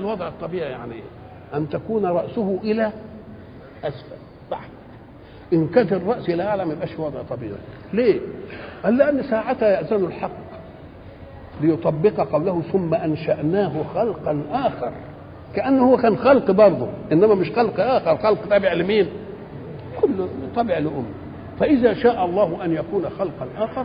الوضع الطبيعي يعني ايه ان تكون راسه الى اسفل تحت ان كانت الراس الى اعلى ما يبقاش وضع طبيعي ليه قال لان ساعتها ياذن الحق ليطبق قوله ثم انشاناه خلقا اخر كانه هو كان خلق برضه انما مش خلق اخر خلق تابع لمين كله تابع لامه فاذا شاء الله ان يكون خلقا اخر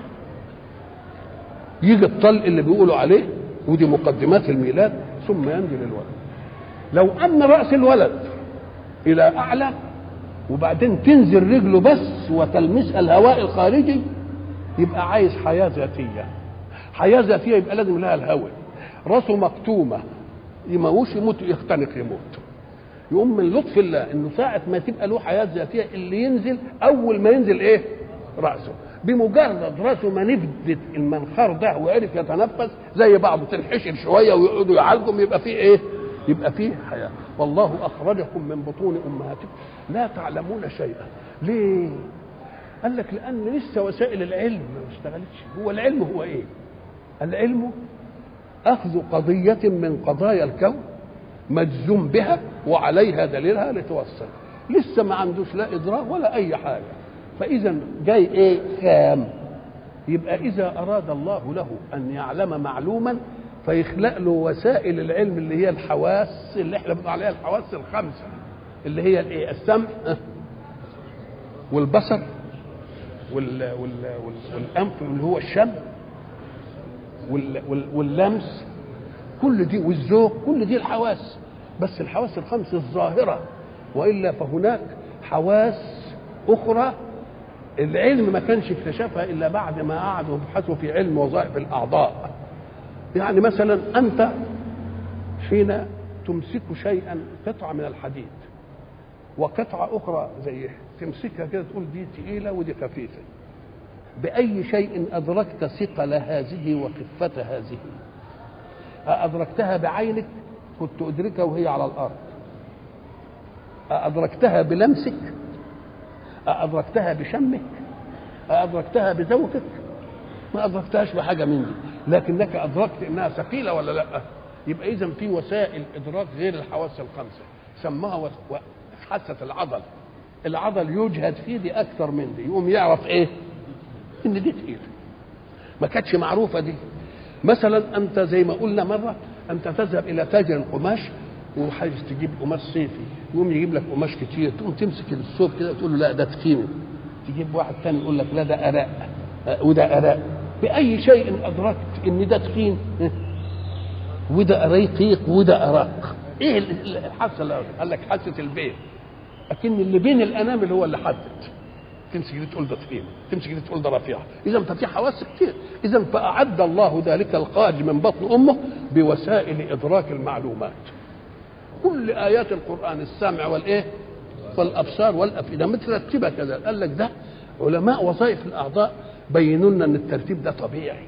يجي الطلق اللي بيقولوا عليه ودي مقدمات الميلاد ثم ينزل الولد لو ان راس الولد الى اعلى وبعدين تنزل رجله بس وتلمسها الهواء الخارجي يبقى عايز حياه ذاتيه حياه ذاتيه يبقى لازم لها الهواء راسه مكتومه يموش يموت يختنق يموت يقوم من لطف الله انه ساعه ما تبقى له حياه ذاتيه اللي ينزل اول ما ينزل ايه راسه بمجرد راسه ما نفدت المنخار ده وعرف يتنفس زي بعضه تنحشر شويه ويقعدوا يعالجهم يبقى فيه ايه يبقى فيه حياه والله اخرجكم من بطون امهاتكم لا تعلمون شيئا ليه قال لك لان لسه وسائل العلم ما اشتغلتش هو العلم هو ايه العلم اخذ قضيه من قضايا الكون مجزوم بها وعليها دليلها لتوصل لسه ما عندوش لا ادراك ولا اي حاجه فاذا جاي ايه خام يبقى اذا اراد الله له ان يعلم معلوما فيخلق له وسائل العلم اللي هي الحواس اللي احنا بنقول عليها الحواس الخمسه اللي هي الايه السمع والبصر وال وال وال والانف اللي هو الشم وال وال واللمس كل دي والذوق كل دي الحواس بس الحواس الخمس الظاهره والا فهناك حواس اخرى العلم ما كانش اكتشفها الا بعد ما قعدوا يبحثوا في علم وظائف الاعضاء يعني مثلا انت حين تمسك شيئا قطعه من الحديد وقطعه اخرى زيه تمسكها كده تقول دي تقيله ودي خفيفه باي شيء ادركت ثقل هذه وخفه هذه أدركتها بعينك كنت أدركها وهي على الأرض أدركتها بلمسك أدركتها بشمك أدركتها بذوقك ما أدركتهاش بحاجة من دي لكنك أدركت إنها ثقيلة ولا لا يبقى إذا في وسائل إدراك غير الحواس الخمسة سماها حاسة العضل العضل يجهد فيه دي أكثر من دي يقوم يعرف إيه إن دي تقيلة ما كانتش معروفة دي مثلا انت زي ما قلنا مره انت تذهب الى تاجر القماش وعايز تجيب قماش صيفي يقوم يجيب لك قماش كتير تقوم تمسك الثوب كده تقول له لا ده تخين تجيب واحد تاني يقول لك لا ده اراء وده اراء باي شيء ادركت ان ده تخين وده رقيق وده اراق ايه الحاسه اللي قال لك حاسه البين لكن اللي بين الانامل هو اللي حدد تمسك دي تقول ده تخين تمسك دي تقول ده رفيع اذا ففي حواس كتير اذا فاعد الله ذلك الخارج من بطن امه بوسائل ادراك المعلومات كل ايات القران السمع والايه والابصار والافئده مترتبه كذا قال لك ده علماء وظائف الاعضاء بينوا لنا ان الترتيب ده طبيعي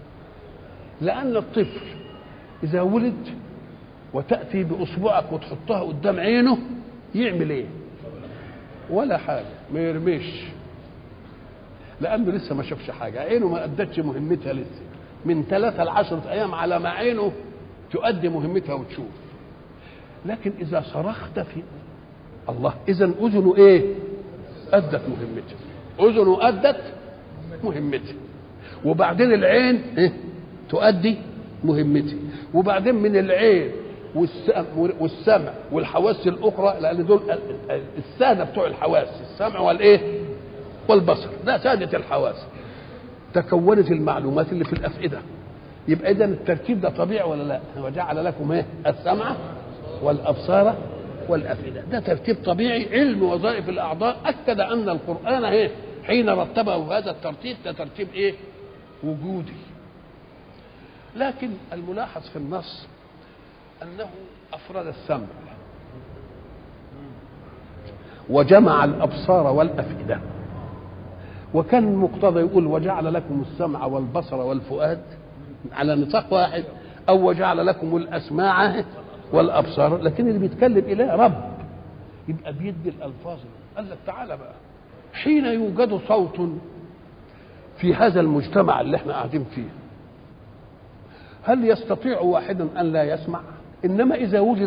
لان الطفل اذا ولد وتاتي باصبعك وتحطها قدام عينه يعمل ايه ولا حاجه ما يرميش لانه لسه ما شافش حاجه عينه ما ادتش مهمتها لسه من ثلاثة لعشرة أيام على ما عينه تؤدي مهمتها وتشوف لكن إذا صرخت في الله إذا أذنه إيه؟ أدت مهمتها أذنه أدت مهمتها وبعدين العين إيه؟ تؤدي مهمتها وبعدين من العين والسمع والحواس الاخرى لان دول الساده بتوع الحواس السمع والايه والبصر ده ساده الحواس تكونت المعلومات اللي في الافئده يبقى اذا الترتيب ده طبيعي ولا لا وجعل لكم ايه السمع والابصار والافئده ده ترتيب طبيعي علم وظائف الاعضاء اكد ان القران ايه حين رتبه هذا الترتيب ده ترتيب ايه وجودي لكن الملاحظ في النص انه افرد السمع وجمع الابصار والافئده وكان المقتضى يقول وجعل لكم السمع والبصر والفؤاد على نطاق واحد او وجعل لكم الاسماع والابصار لكن اللي بيتكلم اليه رب يبقى بيدي الالفاظ قال لك تعالى بقى حين يوجد صوت في هذا المجتمع اللي احنا قاعدين فيه هل يستطيع واحد ان لا يسمع انما اذا وجد